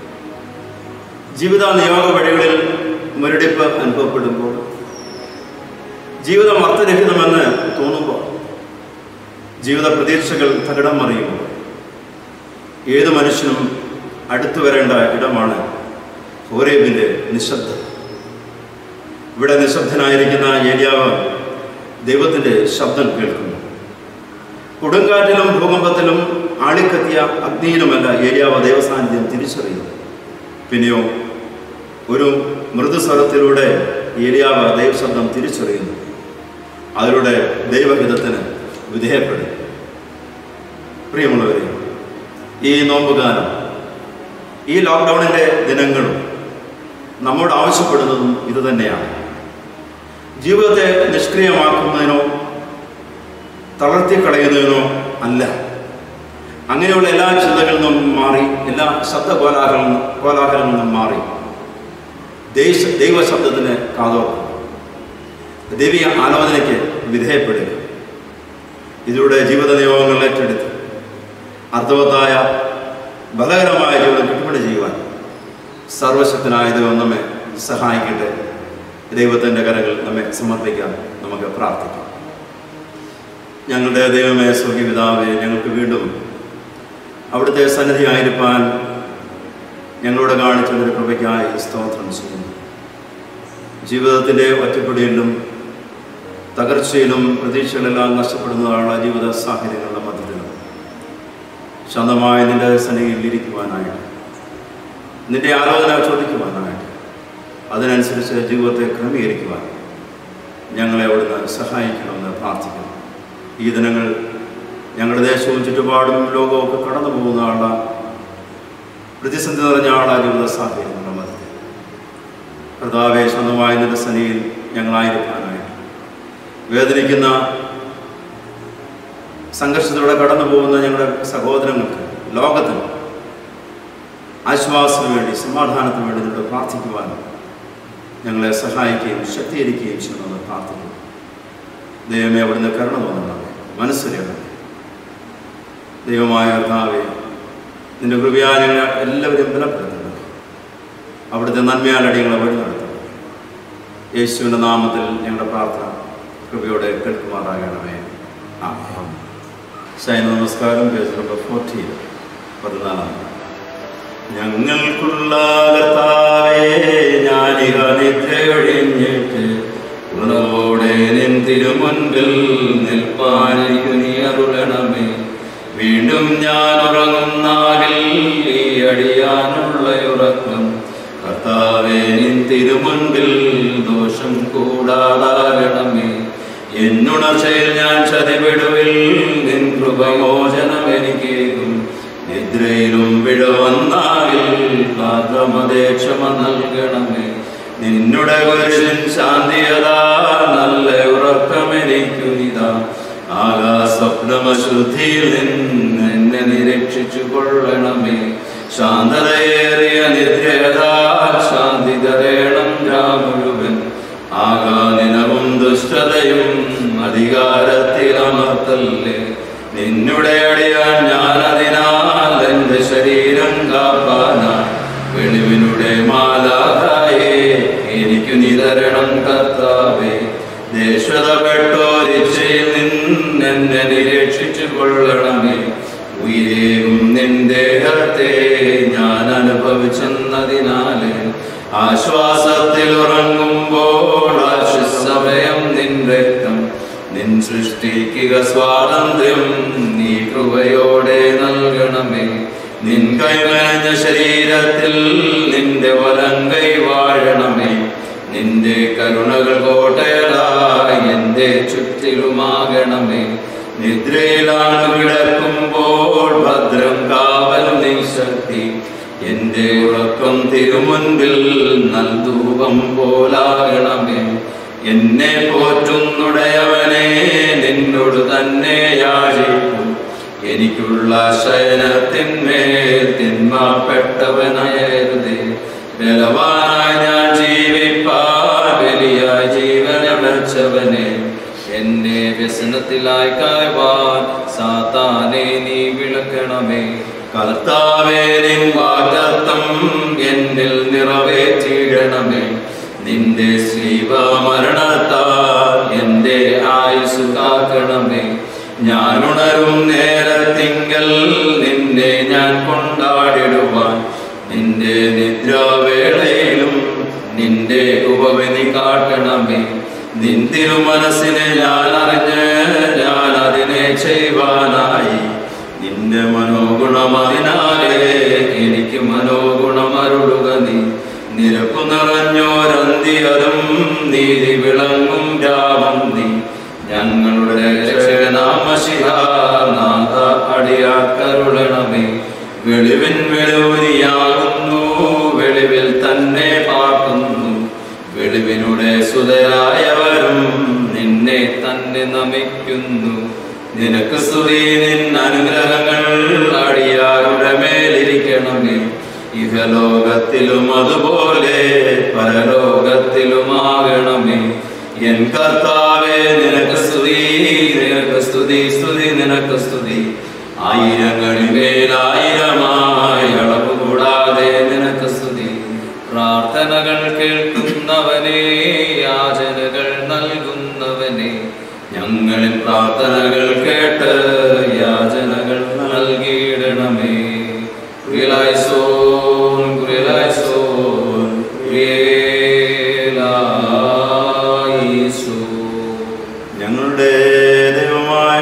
Speaker 1: ജീവിത നിയോഗ വഴികളിൽ മുരടിപ്പ് അനുഭവപ്പെടുമ്പോൾ ജീവിതം അർത്ഥരഹിതമെന്ന് തോന്നുമ്പോൾ ജീവിത പ്രതീക്ഷകൾ തകിടം മറിയുമ്പോൾ ഏത് മനുഷ്യനും അടുത്തു വരേണ്ട ഇടമാണ് ഹോരേബിൻ്റെ നിശബ്ദത ഇവിടെ നിശബ്ദനായിരിക്കുന്ന ഏരിയാവ് ദൈവത്തിൻ്റെ ശബ്ദം കേൾക്കുന്നു കൊടുങ്കാറ്റിലും ഭൂകമ്പത്തിലും ആളിക്കത്തിയ അഗ്നിയിലുമല്ല ഏരിയാവ് ദൈവസാന്നിധ്യം തിരിച്ചറിയുന്നു പിന്നെയോ ഒരു മൃദുസ്വരത്തിലൂടെ ഏരിയാവ് ദൈവശബ്ദം തിരിച്ചറിയുന്നു അതിലൂടെ ദൈവഹിതത്തിന് വിധേയപ്പെടും പ്രിയമുള്ളവരെ ഈ നോമ്പുകാലം ഈ ലോക്ക്ഡൗണിൻ്റെ ദിനങ്ങളും നമ്മോട് ആവശ്യപ്പെടുന്നതും ഇതുതന്നെയാണ് ജീവിതത്തെ നിഷ്ക്രിയമാക്കുന്നതിനോ തളർത്തിക്കളയുന്നതിനോ അല്ല അങ്ങനെയുള്ള എല്ലാ ചിന്തകളിൽ നിന്നും മാറി എല്ലാ ശബ്ദ കോലാഹലം കോലാഹലങ്ങളിൽ നിന്നും മാറി ദേശ ദൈവശബ്ദത്തിന് കാതോർക്കും ദൈവിക ആലോചനയ്ക്ക് വിധേയപ്പെടുക ഇതിലൂടെ ജീവിത നിയമങ്ങൾ ഏറ്റെടുത്ത് അർത്ഥവത്തായ ബലകരമായ ജീവിതം കെട്ടുപടി ചെയ്യുവാൻ സർവശക്തനായ ദൈവം നമ്മെ സഹായിക്കട്ടെ ദൈവത്തിൻ്റെ കരങ്ങൾ നമ്മെ സമർപ്പിക്കാൻ നമുക്ക് പ്രാർത്ഥിക്കാം ഞങ്ങളുടെ ദൈവമേ സ്വർഗീപിതാവെ ഞങ്ങൾക്ക് വീണ്ടും അവിടുത്തെ സന്നിധിയായിരിക്കാൻ ഞങ്ങളോട് കാണിച്ചുള്ളൊരു കൃപയ്ക്കായി സ്തോത്രം ചെയ്യുന്നു ജീവിതത്തിൻ്റെ ഒറ്റപ്പെടിയിലും തകർച്ചയിലും പ്രതീക്ഷകളെല്ലാം നഷ്ടപ്പെടുന്നതായുള്ള ജീവിത സാഹചര്യങ്ങളുടെ മധ്യത്തിലും ശാന്തമായ നിന്റെ സന്നിധിയിൽ ഇരിക്കുവാനായിട്ട് നിന്റെ ആലോചന ചോദിക്കുവാനായിട്ട് അതിനനുസരിച്ച് ജീവിതത്തെ ക്രമീകരിക്കുവാൻ ഞങ്ങളെ അവിടുന്ന് സഹായിക്കണമെന്ന് പ്രാർത്ഥിക്കുന്നു ഈ ദിനങ്ങൾ ഞങ്ങളുടെ ദേശവും ചുറ്റുപാടും ലോകവും ഒക്കെ കടന്നു പോകുന്ന ആളുടെ പ്രതിസന്ധി നിറഞ്ഞ ആളാ ജീവിത സാഹചര്യങ്ങളുടെ മധ്യത്തിൽ കർത്താവെ സ്വന്തമായ നിന്റെ സന്നിധിയിൽ ഞങ്ങളായിരിക്കാനായിട്ട് വേദനിക്കുന്ന സംഘർഷത്തിലൂടെ കടന്നു പോകുന്ന ഞങ്ങളുടെ സഹോദരങ്ങൾക്ക് ലോകത്തിന് ആശ്വാസത്തിന് വേണ്ടി സമാധാനത്തിന് വേണ്ടി നിന്നോട് പ്രാർത്ഥിക്കുവാനും ഞങ്ങളെ സഹായിക്കുകയും ശക്തീകരിക്കുകയും ചെയ്യണമെന്ന് പ്രാർത്ഥിക്കുന്നു ദൈവമേ അവിടുന്ന് കരുണ തോന്നണമേ മനസ്സിലാകണമേ ദൈവമായ കർത്താവെ നിന്റെ കൃപയാ ഞങ്ങൾ എല്ലാവരും ബലപ്പെടുത്തണം അവിടുത്തെ നന്മയാൽ അടിയങ്ങളെ വഴി നടത്തണം യേശുവിൻ്റെ നാമത്തിൽ ഞങ്ങളുടെ പ്രാർത്ഥന കൃപയോടെ കേൾക്കുമാറാകണമേ ആമേൻ. ശയന നമസ്കാരം പേജ് നമ്പർ ഫോർട്ടീൻ പതിനാലാം ഞങ്ങൾക്കുള്ള കർത്താവേ ഞാനിക നിദ്രയൊഴിഞ്ഞിട്ട് ഉണവോടെ നിൻ തിരുമുൻപിൽ നിൽപ്പാനിക്കു നീ അരുളണമേ വീണ്ടും ഞാൻ ഉറങ്ങുന്നാകിൽ ഈ അടിയാനുള്ള ഉറക്കം കർത്താവേ നിൻ തിരുമുൻപിൽ ദോഷം കൂടാതാകണമേ എന്നുണർച്ചയിൽ ഞാൻ ചതിവിടുവിൽ നിൻ കൃപമോചനം എനിക്കേകും നിദ്രയിലും വിഴവന്നാകിൽ പാത്രമതേക്ഷമ നൽകണമേ നിന്നുടെ കുരിശിൻ ശാന്തിയതാ നല്ല ഉറക്കമെനിക്കുനിതാ ആകാ സ്വപ്നമശുദ്ധിയിൽ നിന്ന് എന്നെ നിരീക്ഷിച്ചു കൊള്ളണമേ ശാന്തതയേറിയ നിദ്രയതാ ശാന്തി തരേണം ഞാൻ മുഴുവൻ ആകാനിനവും ദുഷ്ടതയും അധികാരത്തിലമർത്തല്ലേ നിന്നുടെ അടിയാൻ ഞാൻ അതിനാൽ എന്റെ ശരീരം കാപ്പാനായി വെളിവിനുടെ മാലാതായേ എനിക്ക് നിതരണം കർത്താവേ ദേശതപ്പെട്ടോരിച്ചയിൽ നിന്നെന്നെ നിരീക്ഷിച്ചു കൊള്ളണമേ ഉയരേകും നിന്റെ ഹത്തെ ഞാൻ അനുഭവിച്ചെന്നതിനാല് ആശ്വാസത്തിൽ ഉറങ്ങുമ്പോൾ ആശ്വസമയം നിൻ രക്തം നിൻ സൃഷ്ടിക്കുക സ്വാതന്ത്ര്യം നീ കൃപയോടെ നൽകണമേ നിൻ കൈമനഞ്ഞ ശരീരത്തിൽ നിന്റെ വലം കൈ വാഴണമേ നിന്റെ കരുണകൾ കോട്ടയലായി എന്റെ ചുറ്റിലുമാകണമേ നിദ്രയിലാണ് കിടക്കുമ്പോൾ ഭദ്രം കാവലും നീ ശക്തി എന്റെ ഉറക്കം തിരുമുൻപിൽ നൽധൂപം പോലാകണമേ എന്നെ പോറ്റുന്നുടയവനെ നിന്നോട് തന്നെ യാചിക്കും എനിക്കുള്ള ശയനത്തിന്മേൽ തിന്മപ്പെട്ടവനായരുതേ ബലവാനായി ഞാൻ ജീവിപ്പാൻ വലിയ ജീവനെ വെച്ചവനെ എന്നെ വ്യസനത്തിലായി കായ്വാൻ സാത്താനെ നീ വിളക്കണമേ കർത്താവേ നിൻ വാഗ്ദത്തം എന്നിൽ നിറവേറ്റിയിടണമേ നിന്റെ ശ്രീവമരണത്താൽ എന്റെ ആയുസ് കാക്കണമേ ഞാൻ ഉണരും നേരത്തിങ്കൽ നിന്നെ ഞാൻ കൊണ്ടാടിടുവാൻ നിന്റെ നിദ്രാവേളയിലും നിന്റെ ഉപവിധി കാട്ടണമേ നിൻ തിരുമനസ്സിനെ ഞാൻ അറിഞ്ഞ് ഞാൻ അതിനെ ചെയ്യുവാനായി നിന്റെ മനോഗുണം അതിനാലേ എനിക്ക് മനോഗുണം അരുളുക നീ നിരപ്പു നിറഞ്ഞോരന്തിയതും നീതി വിളങ്ങും രാമം നീ ഞങ്ങളുടെ രക്ഷകനാമശിഹാനാഥ അടിയാക്കരുളണമേ വെളിവിൻ വെളിവുനിയാകുന്നു വെളിവിൽ തന്നെ പാർക്കുന്നു വെളിവിനുടെ സുതരായവരും നിന്നെ തന്നെ നമിക്കുന്നു നിനക്ക് സ്തുതി നിൻ അനുഗ്രഹങ്ങൾ അടിയാരുടെ മേലിരിക്കണമേ ഇഹലോകത്തിലും അതുപോലെ പരലോകത്തിലുമാകണമേ എൻ കർത്താവേ നിനക്ക് സ്തുതി നിനക്ക് സ്തുതി സ്തുതി നിനക്ക് സ്തുതി ആയിരങ്ങളിൽ മേലായിരമായി അളവ് കൂടാതെ നിനക്ക് സ്തുതി പ്രാർത്ഥനകൾ കേൾക്കുന്നവനെ യാചനകൾ നൽകുന്നവനെ ഞങ്ങളിൽ പ്രാർത്ഥനകൾ കേട്ട് യാചനകൾ നൽകിയിടണമേ കുരിയലായിസോൻ കുരിയലായിസോൻ കുരിയലായിസോൻ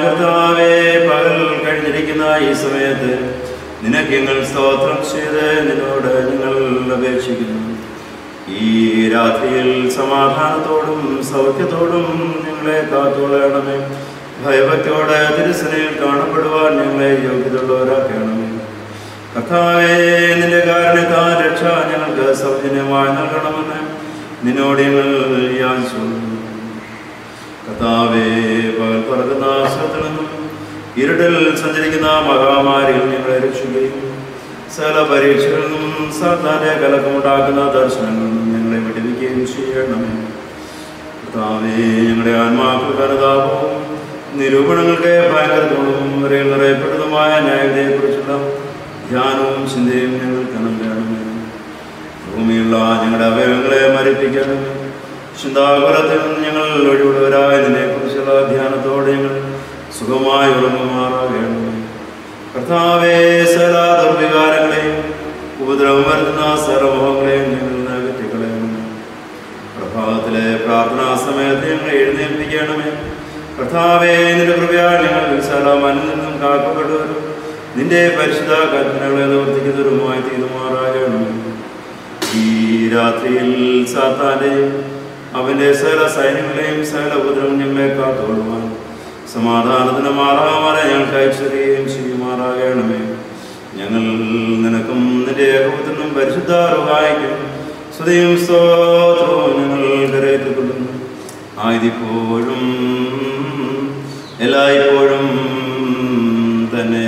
Speaker 1: കർത്താവേ പകൽ കഴിഞ്ഞിരിക്കുന്ന ഈ സമയത്ത് നിനക്ക് ഞങ്ങൾ സ്തോത്രം ചെയ്ത് നിന്നോട് ഞങ്ങൾ അപേക്ഷിക്കുന്നു ഈ രാത്രിയിൽ സമാധാനത്തോടും സൗഖ്യത്തോടും ഞങ്ങളെ കാത്തുകൊള്ളണമേ ഭയഭക്തിയോടെ തിരുസനയിൽ കാണപ്പെടുവാൻ ഞങ്ങളെ യോഗ്യതയുള്ളവരാക്കണമേ കർത്താവേ നിന്റെ കാരണത്താൽ രക്ഷ ഞങ്ങൾക്ക് സൗജന്യമായി നൽകണമെന്ന് നിന്നോട് ഞങ്ങൾ യാചിച്ചു കർത്താവേ പകൽ പറക്കുന്ന ആശ്രത്തിൽ നിന്നും ഇരുട്ടിൽ സഞ്ചരിക്കുന്ന മഹാമാരിയിൽ ഞങ്ങളെ രക്ഷിക്കുകയും സകല പരീക്ഷകളിൽ നിന്നും സാധാരണ കലക്കമുണ്ടാക്കുന്ന ദർശനങ്ങളിൽ നിന്നും ഞങ്ങളെ വിടുവിക്കുകയും ചെയ്യണമേ കർത്താവേ ഞങ്ങളുടെ ആത്മാക്കൾ അനുതാപവും നിരൂപണങ്ങൾക്ക് ഭയങ്കരത്തോടും വരെ നിറയപ്പെട്ടതുമായ ന്യായതയെക്കുറിച്ചുള്ള ധ്യാനവും ചിന്തയും ഞങ്ങൾക്ക് നൽകണമേ ഭൂമിയുള്ള ഞങ്ങളുടെ അവയവങ്ങളെ മരിപ്പിക്കണമേ ചിന്താകുലത്തിൽ നിന്ന് ഞങ്ങൾ ഒഴിവുള്ളവരായ നിന്നെക്കുറിച്ചുള്ള ധ്യാനത്തോടെ ഞങ്ങൾ സുഖമായി ഉറങ്ങുമാറാകണമേ കർത്താവേ സകല ദുർവികാരങ്ങളെയും ഉപദ്രവം വരുത്തുന്ന സർവമോഹങ്ങളെയും ഞങ്ങൾ അകറ്റിക്കളയണമേ പ്രഭാതത്തിലെ പ്രാർത്ഥനാ സമയത്ത് ഞങ്ങൾ എഴുന്നേൽപ്പിക്കണമേ കർത്താവേ നിന്റെ കൃപയാൽ ഞങ്ങൾ വിശാലമനിൽ നിന്നും കാക്കപ്പെട്ടവരും നിന്റെ പരിശുദ്ധ കൽപ്പനകളെ നിവർത്തിക്കുന്നവരുമായി തീരുമാറാകണമേ ഈ രാത്രിയിൽ സാത്താന്റെയും അവന്റെ സകല സൈന്യങ്ങളെയും സകല ഉപദ്രവം ഞങ്ങളെ കാത്തുകൊള്ളുവാൻ സമാധാനത്തിന് മാറാമാറെ ഞങ്ങൾക്ക് ഐശ്വര്യയും ചെയ്യുമാറാകണമേ ഞങ്ങൾ നിനക്കും നിന്റെ ഏകപത്തിനും പരിശുദ്ധ റുഹായിക്കും സ്തുതിയും സ്തോത്രവും ഞങ്ങൾ കരയത്തിക്കൊള്ളുന്നു ആയതിപ്പോഴും എല്ലായ്പ്പോഴും തന്നെ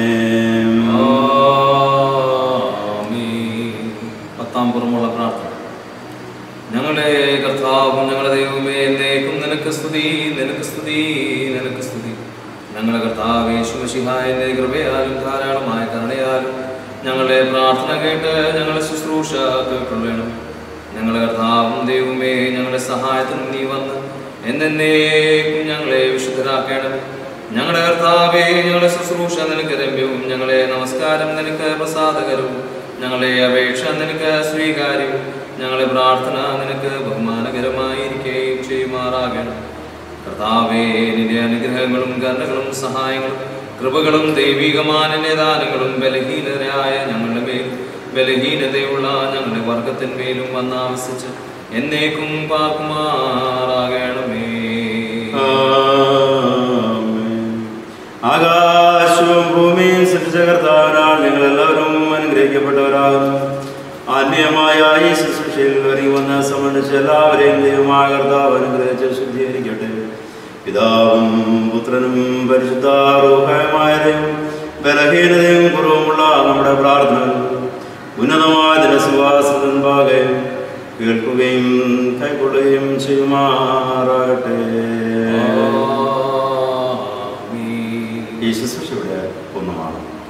Speaker 2: ആമീൻ. പത്താം പുറമുള്ള പ്രാർത്ഥന ഞങ്ങളുടെ കർത്താവും ഞങ്ങളുടെ ദൈവമേ എന്നേക്കും നിനക്ക് സ്തുതി നിനക്ക് സ്തുതി നിനക്ക് സ്തുതി ഞങ്ങളുടെ കർത്താവേ ശുഭശിഹായന്റെ കൃപയാലും ധാരാളമായ കരുണയാലും ഞങ്ങളുടെ പ്രാർത്ഥന കേട്ട് ഞങ്ങളുടെ ശുശ്രൂഷ കേട്ടുള്ളണം ഞങ്ങളുടെ കർത്താവും ദൈവമേ ഞങ്ങളുടെ സഹായത്തിനും നീ വന്ന് എന്നേക്കും ഞങ്ങളെ വിശുദ്ധരാക്കണം ഞങ്ങളുടെ കർത്താവേ ഞങ്ങളുടെ ശുശ്രൂഷ നിനക്ക് രമ്യവും ഞങ്ങളെ നമസ്കാരം നിനക്ക് പ്രസാദകരവും ഞങ്ങളെ അപേക്ഷ നിനക്ക് സ്വീകാര്യവും ഞങ്ങളെ പ്രാർത്ഥന നിനക്ക് ബഹുമാനകരമായിരിക്കുകയും ചെയ്യുമാറാകണം കർത്താവേ നിന്റെ അനുഗ്രഹങ്ങളും കരുണകളും സഹായങ്ങളും കൃപകളും ദൈവികമാനന്റെ ദാനങ്ങളും ബലഹീനരായ ഞങ്ങളുടെ മേൽ ബലഹീനതയുള്ള ഞങ്ങളുടെ വർഗത്തിന്മേലും വന്നാവസിച്ച് എന്നേക്കും പാർക്കുമാറാകണമേ
Speaker 1: ആമേൻ. ആകാശവും ഭൂമിയും സൃഷ്ടിച്ച കർത്താവിനാൽ നിങ്ങൾ എല്ലാവരും അനുഗ്രഹിക്കപ്പെട്ടവരാകുന്നു ആത്മീയമായ ഈ ശുശ്രൂഷയിൽ ഒരുങ്ങി വന്ന് സംബന്ധിച്ച് എല്ലാവരെയും ദൈവമായ കർത്താവ് അനുഗ്രഹിച്ച് ശുദ്ധീകരിക്കട്ടെ പിതാവും പുത്രനും പരിശുദ്ധാരൂഹമായതും ബലഹീനതയും കുറവുമുള്ള നമ്മുടെ പ്രാർത്ഥനകൾ ഉന്നതമായ ദിനസുവാസത്തിൻപാകെ കേൾക്കുകയും കൈക്കൊള്ളുകയും ചെയ്യുമാറാകട്ടെ
Speaker 2: ആമീൻ.
Speaker 1: ഈ ശുശ്രൂഷയുടെ ഒന്നുമാണ്